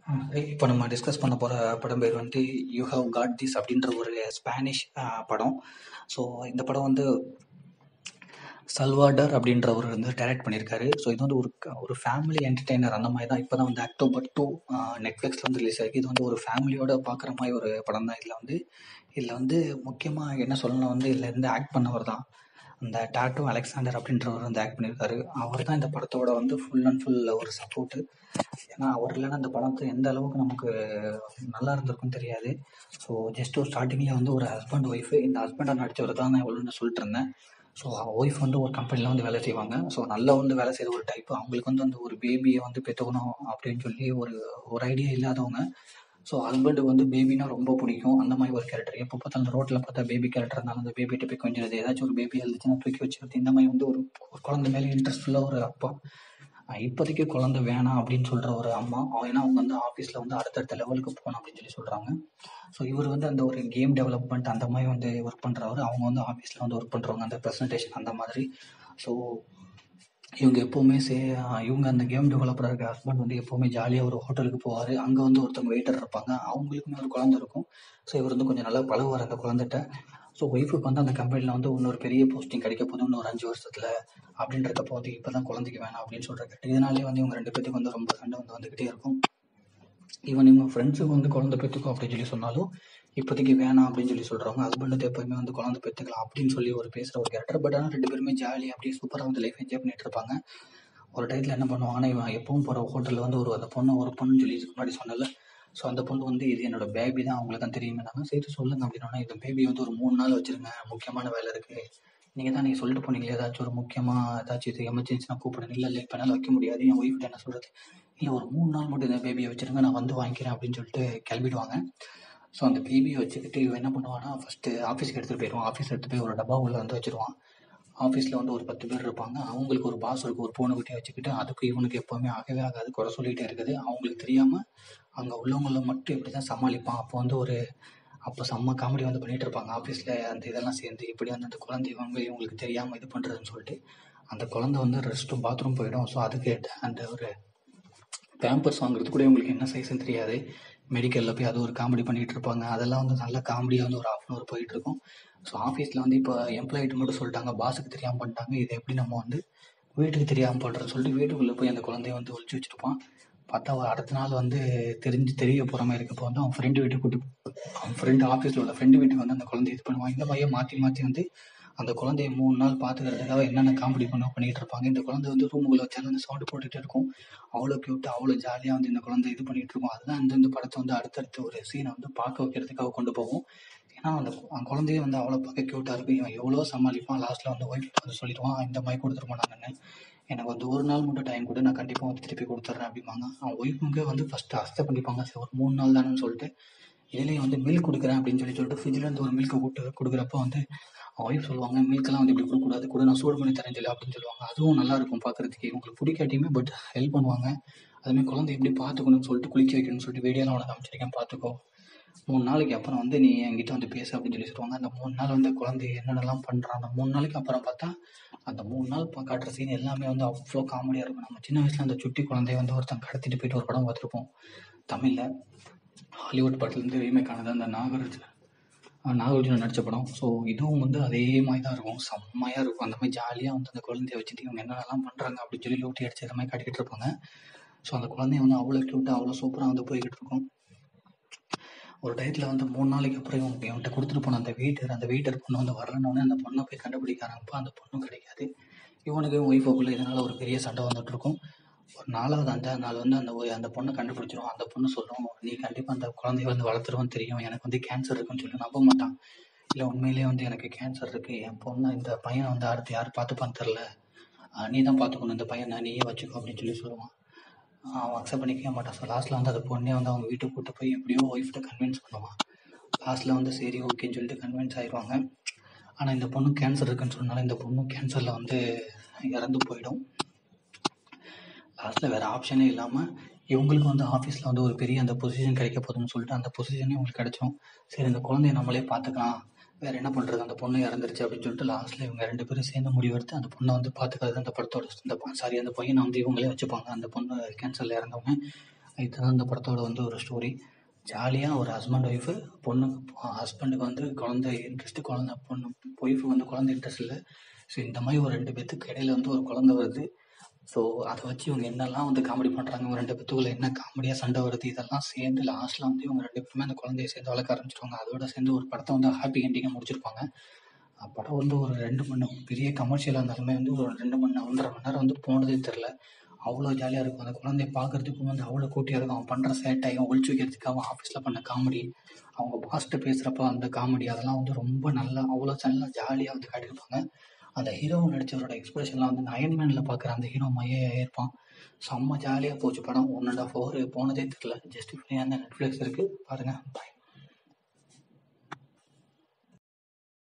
இப்போ நம்ம டிஸ்கஸ் பண்ண போகிற படம் பேர் வந்துட்டு யூ ஹவ் காட் திஸ் அப்படின்ற ஒரு ஸ்பானிஷ் படம் ஸோ இந்த படம் வந்து சல்வாடர் அப்படின்றவர் வந்து டைரக்ட் பண்ணியிருக்காரு ஸோ இது வந்து ஒரு க- ஒரு ஃபேமிலி என்டர்டெய்னர் அந்த மாதிரி தான் இப்போ தான் வந்து அக்டோபர் டூ நெட்ஃப்ளிக்ஸில் வந்து ரிலீஸ் ஆயிருக்கு இது வந்து ஒரு ஃபேமிலியோட பார்க்குற மாதிரி ஒரு படம் தான் இதில் வந்து இதில் வந்து முக்கியமாக என்ன சொல்லணும் வந்து இதில் இருந்து ஆக்ட் பண்ணவர் தான் அந்த டாட்டோ அலெக்சாண்டர் அப்படின்றவர் வந்து ஆக்ட் பண்ணியிருக்காரு அவர் தான் இந்த படத்தோட வந்து ஃபுல் அண்ட் ஃபுல் ஒரு சப்போர்ட்டு ஏன்னா அவர் இல்லைன்னா இந்த படத்தை எந்த அளவுக்கு நமக்கு நல்லா இருந்திருக்கும் தெரியாது ஸோ ஜஸ்ட் ஒரு ஸ்டார்டிங்கில் வந்து ஒரு ஹஸ்பண்ட் ஒய்ஃபு இந்த ஹஸ்பண்டாக நடிச்சவர் தான் நான் எவ்வளோன்னு சொல்லிட்டு இருந்தேன் ஸோ ஒய்ஃப் வந்து ஒரு கம்பெனியில் வந்து வேலை செய்வாங்க ஸோ நல்லா வந்து வேலை செய்கிற ஒரு டைப் அவங்களுக்கு வந்து அந்த ஒரு பேபியை வந்து பெற்றுக்கணும் அப்படின்னு சொல்லி ஒரு ஒரு ஐடியா இல்லாதவங்க ஸோ ஹஸ்பண்டுக்கு வந்து பேபினா ரொம்ப பிடிக்கும் அந்த மாதிரி ஒரு கேரக்டர் எப்போ பார்த்தாலும் ரோட்டில் பார்த்தா பேபி கேரக்டர் இருந்தாலும் அந்த பேபிகிட்ட போய் கொஞ்சம் ஏதாச்சும் ஒரு பேபி இருந்துச்சுன்னா தூக்கி வச்சுக்கிறது இந்த மாதிரி வந்து ஒரு ஒரு குழந்தை மேலே இன்ட்ரெஸ்ட்ஃபுல்லாக ஒரு அப்பா அஹ் இப்போதைக்கு குழந்தை வேணாம் அப்படின்னு சொல்கிற ஒரு அம்மா அவ- ஏன்னா அவங்க வந்து ஆஃபீஸில் வந்து அடுத்தடுத்த லெவலுக்கு போகணும் அப்படின்னு சொல்லி சொல்கிறாங்க ஸோ இவர் வந்து அந்த ஒரு கேம் டெவலப்மெண்ட் அந்த மாதிரி வந்து ஒர்க் பண்ணுறவர் அவங்க வந்து ஆஃபீஸில் வந்து ஒர்க் பண்ணுறவங்க அந்த ப்ரெசன்டேஷன் அந்த மாதிரி ஸோ இவங்க எப்போவுமே சே இவங்க அந்த கேம் டெவலப்பராக இருக்க ஹஸ்பண்ட் வந்து எப்போவுமே ஜாலியாக ஒரு ஹோட்டலுக்கு போவார் அங்கே வந்து ஒருத்தவங்க வெயிட்டர் இருப்பாங்க அவங்களுக்குமே ஒரு குழந்தை இருக்கும் ஸோ இவர் வந்து கொஞ்சம் நல்லா பழகுவார் அந்த குழந்தைகிட்ட ஸோ ஒய்ஃபுக்கு வந்து அந்த கம்பெனியில் வந்து இன்னொரு பெரிய போஸ்டிங் கிடைக்க போகுது இன்னொரு அஞ்சு வருஷத்தில் அப்படின்றக்கப்போ வந்து இப்போ தான் குழந்தைக்கு வேணாம் அப்படின்னு சொல்கிறாங்க இதனாலே வந்து இவங்க ரெண்டு பேத்துக்கு வந்து ரொம்ப சண்டை வந்து வந்துக்கிட்டே இருக்கும் ஈவன் இவங்க ஃப்ரெண்ட்ஸுக்கு வந்து குழந்தை பெற்றுக்கும் அப்படின்னு சொல்லி சொன்னாலும் இப்போதைக்கு வேணாம் அப்படின்னு சொல்லி சொல்கிறவங்க ஹஸ்பண்ட் வந்து எப்போயுமே வந்து குழந்தை பெற்றுக்கலாம் அப்படின்னு சொல்லி ஒரு பேசுகிற ஒரு கேரக்டர் பட் ஆனால் ரெண்டு பேருமே ஜாலி அப்படியே சூப்பராக வந்து லைஃப் என்ஜாய் பண்ணிட்டு இருப்பாங்க ஒரு டயத்தில் என்ன பண்ணுவாங்கன்னா இவன் எப்பவும் போகிற ஹோட்டலில் வந்து ஒரு அந்த பொண்ணு ஒரு பொண்ணுன்னு சொல்லி இதுக்கு முன்னாடி சொன்னல ஸோ அந்த பொண்ணு வந்து இது என்னோட பேபி தான் அவங்களுக்கு தான் தெரியுமே சரி சொல்லுங்க அப்படின்னா இந்த பேபி வந்து ஒரு மூணு நாள் வச்சிருங்க முக்கியமான வேலை இருக்குது நீங்கள் தான் நீங்கள் சொல்லிட்டு போனீங்களே ஏதாச்சும் ஒரு முக்கியமாக ஏதாச்சும் இது எமர்ஜென்சினா கூப்பிடுங்க இல்லை இல்லை இப்போ என்னால் வைக்க முடியாது என் ஒய்ஃப்ட்ட என்ன சொல்கிறது இல்லை ஒரு மூணு நாள் மட்டும் இந்த பேபியை வச்சிருங்க நான் வந்து வாங்கிக்கிறேன் அப்படின்னு சொல்லிட்டு கிளம்பிடுவாங்க ஸோ அந்த பேபியை வச்சுக்கிட்டு இவன் என்ன பண்ணுவான்னா ஃபஸ்ட்டு ஆஃபீஸ்க்கு எடுத்துகிட்டு போயிடுவான் ஆஃபீஸ் எடுத்து போய் ஒரு டப்பா உள்ள வந்து வச்சிருவான் ஆஃபீஸில் வந்து ஒரு பத்து பேர் இருப்பாங்க அவங்களுக்கு ஒரு பாஸ் இருக்கு ஒரு பூனைக்குட்டியை வச்சுக்கிட்டு அதுக்கு இவனுக்கு எப்போவுமே ஆகவே ஆகாது குறை சொல்லிகிட்டே இருக்குது அவங்களுக்கு தெரியாமல் அங்கே உள்ளவங்கள மட்டும் இப்படி தான் சமாளிப்பான் அப்போ வந்து ஒரு அப்போ செம்ம காமெடி வந்து பண்ணிட்டு இருப்பாங்க ஆஃபீஸில் அந்த இதெல்லாம் சேர்ந்து இப்படி வந்து அந்த குழந்தை இவங்க இவங்களுக்கு தெரியாமல் இது பண்ணுறதுன்னு சொல்லிட்டு அந்த குழந்தை வந்து ரெஸ்ட்டும் பாத்ரூம் போயிடும் ஸோ அதுக்கு அந்த ஒரு பேம்பர்ஸ் வாங்குறது கூட இவங்களுக்கு என்ன சைஸ்ன்னு தெரியாது மெடிக்கலில் போய் அது ஒரு காமெடி பண்ணிட்டு இருப்பாங்க அதெல்லாம் வந்து நல்ல காமெடியாக வந்து ஒரு ஹாஃப் அன் ஹவர் போயிட்டு இருக்கும் ஸோ ஆஃபீஸில் வந்து இப்போ எம்ப்ளாயிட்டு மட்டும் சொல்லிட்டாங்க பாஸுக்கு தெரியாமல் பண்ணிட்டாங்க இதை எப்படி நம்ம வந்து வீட்டுக்கு தெரியாமல் பண்ணுறோன்னு சொல்லிட்டு வீட்டுக்குள்ளே போய் அந்த குழந்தைய வந்து ஒழிச்சு வச்சிருப்பான் பார்த்தா அவன் அடுத்த நாள் வந்து தெரிஞ்சு தெரிய போகிற மாதிரி இருக்கப்போ வந்து அவன் ஃப்ரெண்டு வீட்டுக்கு கூட்டி அவன் ஃப்ரெண்டு ஆஃபீஸில் உள்ள ஃப்ரெண்டு வீட்டுக்கு வந்து அந்த குழந்தைய இது பண்ணுவான் இந்த மாதிரியே மாற்றி மாற்றி வந்து அந்த குழந்தைய மூணு நாள் பார்த்துக்கிறதுக்காக என்னென்ன காமெடி பண்ண பண்ணிட்டு இருப்பாங்க இந்த குழந்தை வந்து ரூமுக்குள்ள வச்சாலும் வந்து சவுண்டு போட்டுகிட்டே இருக்கும் அவ்வளோ க்யூட்டு அவ்வளோ ஜாலியாக வந்து இந்த குழந்தை இது பண்ணிட்டு இருக்கும் அதுதான் இந்த இந்த படத்தை வந்து அடுத்தடுத்த ஒரு சீனை வந்து பார்க்க வைக்கிறதுக்காக கொண்டு போகும் ஏன்னா அந்த கு- அந்த குழந்தைய வந்து அவ்வளோ பார்க்க க்யூட்டாக இருக்கும் இவன் எவ்வளோ சமாளிப்பான் லாஸ்ட்டில் வந்து ஒய்ஃப் வந்து சொல்லிடுவான் இந்த மாதிரி கொடுத்துருப்போம் நாங்கள் எனக்கு வந்து ஒரு நாள் மட்டும் டைம் கொடு நான் கண்டிப்பாக வந்து திருப்பி கொடுத்துட்றேன் அப்படிம்பாங்க அவன் ஒய்ஃபுங்க வந்து ஃபஸ்ட்டு அஸ்தை பண்ணிப்பாங்க சரி ஒரு மூணு நாள் தானேன்னு சொல்லிட்டு இதுலேயும் வந்து மில்க் கொடுக்குறேன் அப்படின்னு சொல்லி சொல்லிட்டு ஃப்ரிட்ஜில் இருந்து ஒரு மில்க் கூட்டு கொடுக்குறப்ப வந்து ஒய்ஃப் சொல்லுவாங்க மில்க்கெல்லாம் வந்து இப்படி கொடுக்கக்கூடாது கூட நான் சூடு பண்ணி தரேன் சொல்லி அப்படின்னு சொல்லுவாங்க அதுவும் நல்லா இருக்கும் பார்க்கறதுக்கு இவங்களுக்கு பிடிக்காட்டியுமே பட் ஹெல்ப் பண்ணுவாங்க அதுமாதிரி குழந்தை எப்படி பார்த்துக்கணும்னு சொல்லிட்டு குளிக்க வைக்கணும்னு சொல்லிட்டு வீடியோலாம் உனக்கு அமைச்சிருக்கேன் பார்த்துக்கோ மூணு நாளைக்கு அப்புறம் வந்து நீ என்கிட்ட வந்து பேசு அப்படின்னு சொல்லி சொல்லுவாங்க அந்த மூணு நாள் வந்து குழந்தை என்னென்னலாம் பண்ணுறான் அந்த மூணு நாளைக்கு அப்புறம் பார்த்தா அந்த மூணு நாள் பா- காட்டுற சீன் எல்லாமே வந்து அவ்வளோ காமெடியாக இருக்கும் நம்ம சின்ன வயசில் அந்த சுட்டி குழந்தைய வந்து ஒருத்தன் கடத்திட்டு போயிட்டு ஒரு படம் பார்த்துருப்போம் தமிழில் ஹாலிவுட் படத்துலேருந்து ரீமேக் ஆனது அந்த நாகராஜ் அஹ் நாகார்ஜுன நடித்த படம் ஸோ இதுவும் வந்து அதே மாதிரி தான் இருக்கும் செம்மையாக இருக்கும் அந்த மாதிரி ஜாலியாக வந்து அந்த குழந்தைய வச்சுட்டு இவங்க என்னென்னலாம் பண்ணுறாங்க அப்படின்னு சொல்லி லூட்டி அடிச்சு இந்த மாதிரி காட்டிக்கிட்டு இருப்பாங்க ஸோ அந்த குழந்தைய வந்து அவ்வளோ க்யூட்டாக அவ்வளோ சூப்பராக வந்து போய்கிட்டு இருக்கும் ஒரு டயத்தில் வந்து மூணு நாளைக்கு அப்புறம் இவங்க இவன்கிட்ட கொடுத்துட்டு போன அந்த வெயிட்டர் அந்த வெயிட்டர் பொண்ணு வந்து வரலன்னொடனே அந்த பொண்ணை போய் கண்டுபிடிக்கிறாங்கப்பா அந்த பொண்ணும் கிடைக்காது இவனுக்கு ஒய்ஃபுக்குள்ள இதனால் ஒரு பெரிய சண்டை வந்துட்டு இருக்கும் ஒரு நாலாவது அஞ்சாவது நாள் வந்து அந்த ஒய்- அந்த பொண்ணை கண்டுபிடிச்சிரும் அந்த பொண்ணு சொல்லும் நீ கண்டிப்பாக அந்த குழந்தைய வந்து வளர்த்துருவன்னு தெரியும் எனக்கு வந்து கேன்சர் இருக்குன்னு சொல்லி நம்ப மாட்டான் இல்லை உண்மையிலேயே வந்து எனக்கு கேன்சர் இருக்குது என் பொண்ணு இந்த பையனை வந்து அடுத்து யார் பார்த்துப்பான்னு தெரில நீ தான் பார்த்துக்கணும் இந்த பையனை நீயே வச்சுக்கோ அப்படின்னு சொல்லி சொல்லுவான் ஆஹ் அவன் அக்செப்ட் பண்ணிக்கவே மாட்டான் ஸோ லாஸ்ட்டில் வந்து அந்த பொண்ணே வந்து அவங்க வீட்டுக்கு கூட்டு போய் எப்படியோ ஒய்ஃப்ட்ட கன்வின்ஸ் பண்ணுவான் லாஸ்ட்டில் வந்து சரி ஓகேன்னு சொல்லிட்டு கன்வின்ஸ் ஆயிடுவாங்க ஆனால் இந்த பொண்ணு கேன்சர் இருக்குன்னு சொன்னாலும் இந்த பொண்ணு கேன்சரில் வந்து இறந்து போயிடும் லாஸ்ட்டில் வேறு ஆப்ஷனே இல்லாமல் இவங்களுக்கு வந்து ஆஃபீஸில் வந்து ஒரு பெரிய அந்த பொசிஷன் கிடைக்க போகுதுன்னு சொல்லிட்டு அந்த பொசிஷனே இவங்களுக்கு கிடைச்சிரும் சரி இந்த குழந்தைய நம்மளே பார்த்துக்கலாம் வேறு என்ன பண்ணுறது அந்த பொண்ணு இறந்துருச்சு அப்படின்னு சொல்லிட்டு லாஸ்ட்டில் இவங்க ரெண்டு பேரும் சேர்ந்து முடிவெடுத்து அந்த பொண்ணை வந்து பார்த்துக்கிறது அந்த படத்தோட இந்த சாரி அந்த பையனை வந்து இவங்களே வச்சுப்பாங்க அந்த பொண்ணு கேன்சரில் இறந்தவங்க இதுதான் இந்த படத்தோட வந்து ஒரு ஸ்டோரி ஜாலியாக ஒரு ஹஸ்பண்ட் ஒய்ஃபு பொண்ணு ஹஸ்பண்டுக்கு வந்து குழந்தை இன்ட்ரெஸ்ட்டு குழந்த பொண்ணு ஒய்ஃபுக்கு வந்து குழந்தை இன்ட்ரெஸ்ட் இல்லை ஸோ இந்த மாதிரி ஒரு ரெண்டு பேத்துக்கு இடையில வந்து ஒரு குழந்தை வருது ஸோ அதை வச்சு இவங்க என்னெல்லாம் வந்து காமெடி பண்ணுறாங்க இவங்க ரெண்டு பேத்துக்குள்ள என்ன காமெடியாக சண்டை வருது இதெல்லாம் சேர்ந்து லாஸ்ட்டில் வந்து இவங்க ரெண்டு பேருமே அந்த குழந்தைய சேர்ந்து வளர்க்க ஆரம்பிச்சிருவாங்க அதோட சேர்ந்து ஒரு படத்தை வந்து ஹாப்பி எண்டிங்காக முடிச்சிருப்பாங்க அஹ் படம் வந்து ஒரு ரெண்டு மணி நேரம் பெரிய கமர்ஷியலாக இருந்தாலுமே வந்து ஒரு ரெண்டு மணி நேரம் ஒன்றரை மணி நேரம் வந்து போனதே தெரில அவ்வளோ ஜாலியாக இருக்கும் அந்த குழந்தைய பார்க்கறதுக்கும் வந்து அவ்வளோ கூட்டியாக இருக்கும் அவன் பண்ணுற சேட்டை அவன் ஒழிச்சு வைக்கிறதுக்கு அவன் ஆஃபீஸில் பண்ண காமெடி அவங்க பாஸ்ட்டு பேசுகிறப்ப அந்த காமெடி அதெல்லாம் வந்து ரொம்ப நல்லா அவ்வளோ நல்லா ஜாலியாக வந்து காட்டியிருப்பாங்க அந்த ஹீரோ நடித்தவரோட எக்ஸ்பிரஷன்லாம் வந்து அயன்மேனில் பார்க்குற அந்த ஹீரோ மையே இருப்பான் செம்ம ஜாலியாக போச்சு படம் ஒன் அண்ட் ஆஃப் ஹவர் போனதே தெரியல ஜஸ்ட் ஃப்ரீயாக அந்த நெட்ஃப்ளிக்ஸ் இருக்குது பாருங்கள் பாய்